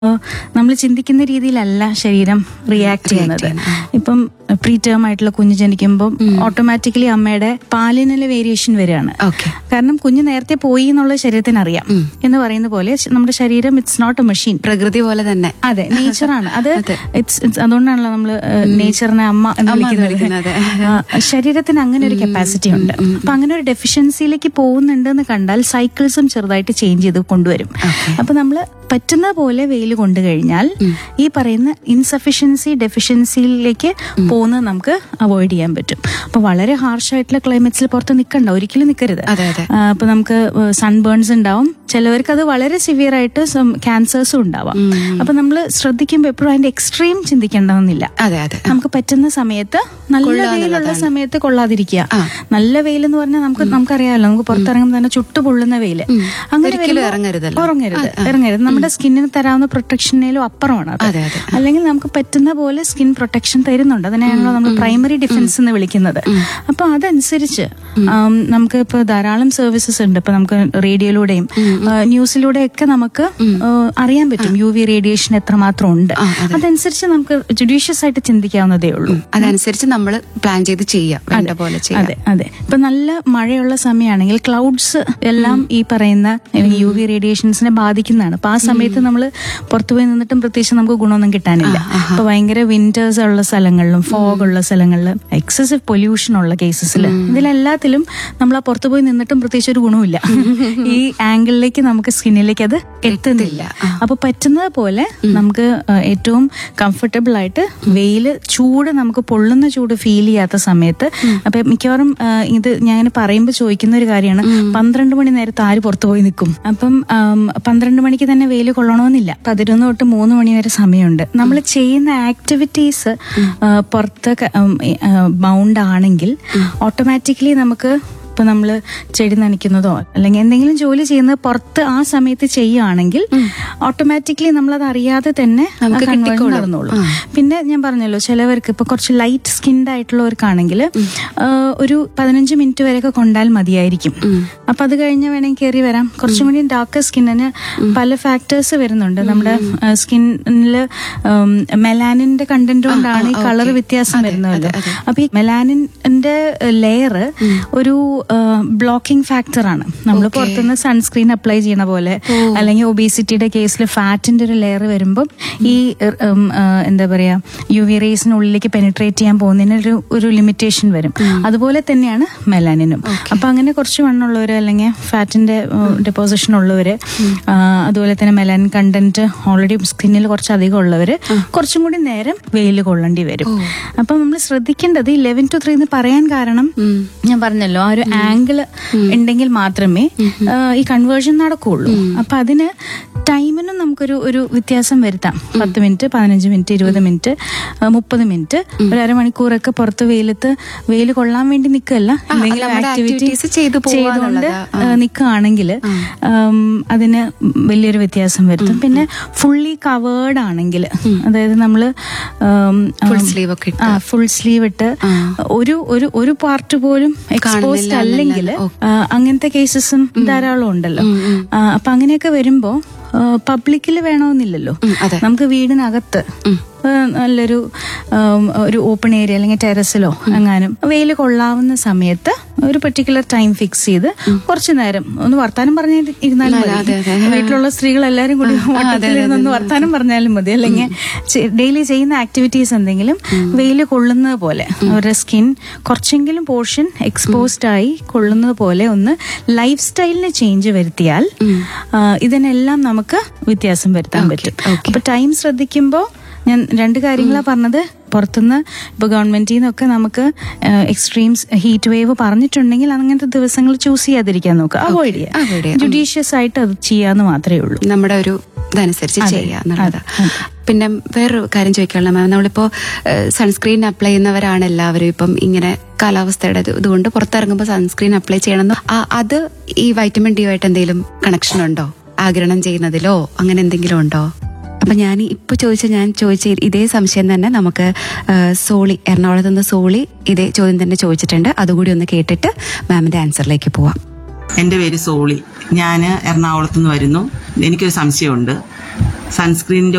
നമ്മൾ ചിന്തിക്കുന്ന രീതിയിലല്ല ശരീരം റിയാക്ട് ചെയ്യുന്നത് ഇപ്പം പ്രീ ടേം ആയിട്ടുള്ള കുഞ്ഞ് ജനിക്കുമ്പോൾ ഓട്ടോമാറ്റിക്കലി അമ്മയുടെ പാലിനിലെ വേരിയേഷൻ വരികയാണ് ഓക്കെ കാരണം കുഞ്ഞ് നേരത്തെ പോയി എന്നുള്ളത് ശരീരത്തിന് അറിയാം എന്ന് പറയുന്ന പോലെ ശ- നമ്മുടെ ശരീരം ഇറ്റ്സ് നോട്ട് എ മെഷീൻ പ്രകൃതി പോലെ തന്നെ അതെ നേച്ചറാണ് അത് അതെ. ഇറ്റ്സ് അതുകൊണ്ടാണല്ലോ നമ്മള് നേച്ചറിനെ അമ്മ എന്ന് അമ്മ എന്ന് വിളിക്കുന്നത് വിളിക്കുന്നത്. ആ, ശരീരത്തിന് അങ്ങനെ ഒരു കപ്പാസിറ്റി ഉണ്ട് അപ്പൊ അങ്ങനെ ഒരു ഡെഫിഷ്യൻസിയിലേക്ക് പോകുന്നുണ്ട് എന്ന് കണ്ടാൽ സൈക്കിൾസും ചെറുതായിട്ട് ചേഞ്ച് ചെയ്ത് കൊണ്ടുവരും അപ്പൊ നമ്മള് പറ്റുന്ന പോലെ വെയിൽ കൊണ്ടു കഴിഞ്ഞാൽ ഈ പറയുന്ന ഇൻസഫിഷ്യൻസി ഡെഫിഷ്യൻസിയിലേക്ക് പോകുന്നത് നമുക്ക് അവോയ്ഡ് ചെയ്യാൻ പറ്റും അപ്പൊ വളരെ ഹാർഷ് ആയിട്ടുള്ള ക്ലൈമറ്റ്സിൽ പുറത്ത് നിൽക്കണ്ട ഒരിക്കലും നിൽക്കരുത് അതെ അതെ ആ, അപ്പൊ നമുക്ക് സൺബേൺസ് ഉണ്ടാവും ചിലവർക്ക് അത് വളരെ സിവിയർ ആയിട്ട് ക്യാൻസേഴ്സും ഉണ്ടാവാം അപ്പൊ നമ്മൾ ശ്രദ്ധിക്കുമ്പോൾ എപ്പോഴും അതിന്റെ എക്സ്ട്രീം ചിന്തിക്കേണ്ടതെന്നില്ല അതെ അതെ നമുക്ക് പറ്റുന്ന സമയത്ത് നല്ല വെയിലുള്ള സമയത്ത് കൊള്ളാതിരിക്കുക ആ. നല്ല വെയിൽ എന്ന് പറഞ്ഞാൽ നമുക്ക് നമുക്കറിയാമല്ലോ നമുക്ക് പുറത്തിറങ്ങുമ്പോൾ തന്നെ ചുട്ടു പൊള്ളുന്ന വെയില് അങ്ങനെ ഒരിക്കലും വരുമ്പോ ഇറങ്ങരുതല്ലോ. ഇറങ്ങരുത് ഇറങ്ങരുത് നമ്മുടെ സ്കിന്നിന് തരാവുന്ന പ്രൊട്ടക്ഷനേലും അപ്പുറമാണ് അത് അതെ അതെ അല്ലെങ്കിൽ നമുക്ക് പറ്റുന്ന പോലെ സ്കിൻ പ്രൊട്ടക്ഷൻ തരുന്നുണ്ട് അതിനെയാണല്ലോ നമ്മൾ പ്രൈമറി ഡിഫൻസ് എന്ന് വിളിക്കുന്നത് അപ്പൊ അതനുസരിച്ച് ആം, നമുക്ക് ഇപ്പൊ ധാരാളം സർവീസസ് ഉണ്ട് ഇപ്പൊ നമുക്ക് റേഡിയോയിലൂടെയും ന്യൂസിലൂടെയും ഒക്കെ നമുക്ക് ആ, അറിയാൻ പറ്റും യു വി റേഡിയേഷൻ എത്രമാത്രം ഉണ്ട് അതനുസരിച്ച് നമുക്ക് ജുഡീഷ്യസ് ആയിട്ട് ചിന്തിക്കാവുന്നതേ ഉള്ളൂ അതനുസരിച്ച് നമ്മൾ പ്ലാൻ ചെയ്ത് ചെയ്യാം വേണ്ട പോലെ ചെയ്യാം അതെ അതെ ഇപ്പൊ നല്ല മഴയുള്ള സമയമാണെങ്കിൽ ക്ലൗഡ്സ് എല്ലാം ഈ പറയുന്ന യു വി റേഡിയേഷൻസിനെ ബാധിക്കുന്നതാണ് അപ്പൊ ആ സമയത്ത് നമ്മൾ പുറത്തുപോയി നിന്നിട്ടും പ്രത്യേകിച്ച് നമുക്ക് ഗുണമൊന്നും കിട്ടാനില്ല ഇപ്പൊ ഭയങ്കര വിന്റേഴ്സ് ഉള്ള സ്ഥലങ്ങളിലും ഫോഗ് ഉള്ള സ്ഥലങ്ങളിലും എക്സസീവ് പൊല്യൂഷൻ ഉള്ള കേസസിൽ ഇതിലെല്ലാത്തിലും നമ്മൾ ആ പുറത്തുപോയി നിന്നിട്ടും പ്രത്യേകിച്ച് ഒരു ഗുണമില്ല ഈ ആംഗിളിലേക്ക് നമുക്ക് സ്കിന്നിലേക്ക് അത് എത്തുന്നില്ല അപ്പൊ പറ്റുന്നത് പോലെ നമുക്ക് ആ, ഏറ്റവും കംഫർട്ടബിൾ ആയിട്ട് വെയില് ചൂട് നമുക്ക് പൊള്ളുന്ന ചൂട് ഫീൽ ചെയ്യാത്ത സമയത്ത് അപ്പൊ മിക്കവാറും ആ, ഇത് ഞാൻ ഇങ്ങനെ പറയുമ്പോൾ ചോദിക്കുന്ന ഒരു കാര്യമാണ് പന്ത്രണ്ട് മണി നേരത്ത് ആര് പുറത്തു പോയി നിൽക്കും അപ്പം ആം, പന്ത്രണ്ട് മണിക്ക് തന്നെ വെയിൽ കൊള്ളണമെന്നില്ല പതിനൊന്ന് തൊട്ട് മൂന്ന് മണി വരെ സമയമുണ്ട് നമ്മൾ ചെയ്യുന്ന ആക്ടിവിറ്റീസ് പുറത്ത് ബൗണ്ട് ആണെങ്കിൽ ഓട്ടോമാറ്റിക്കലി നമുക്ക് ഇപ്പൊ നമ്മള് ചെടി നനയ്ക്കുന്നതോ അല്ലെങ്കിൽ എന്തെങ്കിലും ജോലി ചെയ്യുന്നത് പുറത്ത് ആ സമയത്ത് ചെയ്യുകയാണെങ്കിൽ ഓട്ടോമാറ്റിക്കലി നമ്മൾ അത് അറിയാതെ തന്നെ ആ നമുക്ക് conversion കിട്ടിക്കോളും. നടന്നോളും പിന്നെ ഞാൻ പറഞ്ഞല്ലോ ചിലവർക്ക് ഇപ്പൊ കുറച്ച് ലൈറ്റ് സ്കിൻഡ് ആയിട്ടുള്ളവർക്കാണെങ്കിൽ ഒരു പതിനഞ്ച് മിനിറ്റ് വരെയൊക്കെ കൊണ്ടാൽ മതിയായിരിക്കും അപ്പൊ അത് കഴിഞ്ഞ് വേണമെങ്കിൽ കയറി വരാം കുറച്ചും കൂടി ഡാർക്ക് സ്കിന്നിന് പല ഫാക്ടേഴ്സ് വരുന്നുണ്ട് നമ്മുടെ സ്കിന്നിൽ മെലാനിന്റെ കണ്ടന്റ് കൊണ്ടാണ് ഈ കളർ വ്യത്യാസം വരുന്നത് അപ്പൊ ഈ മെലാനിന്റെ ലെയർ ഒരു ബ്ലോക്കിംഗ് ഫാക്ടർ ആണ് നമ്മൾ പുറത്തുനിന്ന് സൺസ്ക്രീൻ അപ്ലൈ ചെയ്യണ പോലെ അല്ലെങ്കിൽ ഒബീസിറ്റിയുടെ കേസിൽ ഫാറ്റിന്റെ ഒരു ലെയർ വരുമ്പോൾ ഈ ഉം, ആ, എന്താ പറയാ യു വി റേസിനുള്ളിലേക്ക് പെനിട്രേറ്റ് ചെയ്യാൻ പോകുന്നതിന് ഒരു ഒരു ലിമിറ്റേഷൻ വരും അതുപോലെ തന്നെയാണ് മെലാനിനും അപ്പൊ അങ്ങനെ കുറച്ച് വണ്ണുള്ളവര് അല്ലെങ്കിൽ ഫാറ്റിന്റെ ഡെപ്പോസിഷൻ ഉള്ളവര് ആ, അതുപോലെ തന്നെ മെലാനിൻ കണ്ടന്റ് ഓൾറെഡി സ്കിന്നിൽ കുറച്ച് അധികം ഉള്ളവര് കുറച്ചും കൂടി നേരം വെയിൽ കൊള്ളേണ്ടി വരും അപ്പൊ നമ്മൾ ശ്രദ്ധിക്കേണ്ടത് ഈ ലെവൻ ടു ത്രീ എന്ന് പറയാൻ കാരണം ഞാൻ പറഞ്ഞല്ലോ ആ ഒരു ആംഗിള് ഉണ്ടെങ്കിൽ മാത്രമേ ആ, ഈ കൺവേർഷൻ നടക്കുകയുള്ളൂ അപ്പൊ അതിന് ടൈമിനും നമുക്കൊരു ഒരു വ്യത്യാസം വരുത്താം പത്ത് മിനിറ്റ് പതിനഞ്ച് മിനിറ്റ് ഇരുപത് മിനിറ്റ് മുപ്പത് മിനിറ്റ് ഒരു അരമണിക്കൂറൊക്കെ പുറത്ത് വെയിലത്ത് വെയിൽ കൊള്ളാൻ വേണ്ടി നിൽക്കല്ല എന്തെങ്കിലും നമ്മുടെ ആക്ടിവിറ്റി activities ചെയ്തു ചെയ്തുകൊണ്ട് പോവാന്നുള്ളതാ. നിൽക്കുകയാണെങ്കിൽ അതിന് വലിയൊരു വ്യത്യാസം വരുത്തും പിന്നെ ഫുള്ളി കവേർഡ് ആണെങ്കിൽ അതായത് നമ്മള് ഫുൾ സ്ലീവ് ഒക്കെ ഇട്ട് ആ ഫുൾ സ്ലീവ് ഇട്ട് ഒരു ഒരു ഒരു പാർട്ട് പോലും എക്സ്പോസ്ഡ് അല്ലെങ്കിൽ അങ്ങനത്തെ കേസസും ധാരാളം ഉണ്ടല്ലോ ആ, അപ്പൊ അങ്ങനെയൊക്കെ വരുമ്പോ പബ്ലിക്കിൽ വേണമെന്നില്ലല്ലോ ഉം, അതെ നമുക്ക് വീടിനകത്ത് ആ, നല്ലൊരു ആം, ഒരു ഓപ്പൺ ഏരിയ അല്ലെങ്കിൽ ടെറസിലോ എങ്ങാനും വെയിൽ കൊള്ളാവുന്ന സമയത്ത് ഒരു പെർട്ടിക്കുലർ ടൈം ഫിക്സ് ചെയ്ത് കുറച്ചു നേരം ഒന്ന് വർത്താനം പറഞ്ഞ ഇരുന്നാലും മതി അതെ, അതെ. വീട്ടിലുള്ള സ്ത്രീകൾ എല്ലാരും കൂടി വട്ടത്തിലിരുന്ന് ഒന്ന് വർത്താനം പറഞ്ഞാലും മതി അല്ലെങ്കിൽ ഡെയിലി ചെയ്യുന്ന ആക്ടിവിറ്റീസ് എന്തെങ്കിലും വെയിൽ കൊള്ളുന്നത് പോലെ അവരുടെ സ്കിൻ കുറച്ചെങ്കിലും പോർഷൻ എക്സ്പോസ്ഡ് ആയി കൊള്ളുന്നത് പോലെ ഒന്ന് ലൈഫ് സ്റ്റൈലിന് ചേഞ്ച് വരുത്തിയാൽ ആ, ഇതിനെല്ലാം നമുക്ക് വ്യത്യാസം വരുത്താൻ പറ്റും അപ്പൊ ടൈം ശ്രദ്ധിക്കുമ്പോൾ ഞാൻ രണ്ട് കാര്യങ്ങളാണ് പറഞ്ഞത് പുറത്തുനിന്ന് ഇപ്പൊ ഗവൺമെന്റിൽ നിന്നൊക്കെ നമുക്ക് എക്സ്ട്രീംസ് ഹീറ്റ് വേവ് പറഞ്ഞിട്ടുണ്ടെങ്കിൽ അങ്ങനത്തെ ദിവസങ്ങൾ ചൂസ് ചെയ്യാതിരിക്കാൻ നോക്കുക അവോയ്ഡ് avoid ചെയ്യുക ചെയ്യാം. ജുഡീഷ്യസ് ആയിട്ട് അത് ചെയ്യാന്ന് മാത്രമേ ഉള്ളൂ നമ്മുടെ ഒരു ഇതനുസരിച്ച് ചെയ്യുക എന്നുള്ളത് പിന്നെ വേറൊരു കാര്യം ചോദിക്കാനുള്ള മാം നമ്മളിപ്പോ സൺസ്ക്രീൻ അപ്ലൈ ചെയ്യുന്നവരാണ് എല്ലാവരും ഇപ്പം ഇങ്ങനെ കാലാവസ്ഥയുടെ ഇത് ഇതുകൊണ്ട് പുറത്തിറങ്ങുമ്പോൾ സൺസ്ക്രീൻ അപ്ലൈ ചെയ്യണമെന്ന് ആ- അത് ഈ വൈറ്റമിൻ ഡി ആയിട്ട് എന്തെങ്കിലും കണക്ഷൻ ഉണ്ടോ ആഗിരണം ചെയ്യുന്നതിലോ അങ്ങനെ എന്തെങ്കിലും ഉണ്ടോ അപ്പൊ ഞാൻ ഇപ്പൊ ചോദിച്ച ഞാൻ ചോദിച്ച ഇതേ സംശയം തന്നെ നമുക്ക് ആ, സോളി എറണാകുളത്ത് നിന്ന് സോളി ഇതേ ചോദ്യം തന്നെ ചോദിച്ചിട്ടുണ്ട് അതുകൂടി ഒന്ന് കേട്ടിട്ട് മാമിന്റെ ആൻസറിലേക്ക് പോവാം എൻ്റെ പേര് സോളി ഞാൻ എറണാകുളത്ത് നിന്ന് വരുന്നു എനിക്കൊരു സംശയമുണ്ട് സൺസ്ക്രീനിൻ്റെ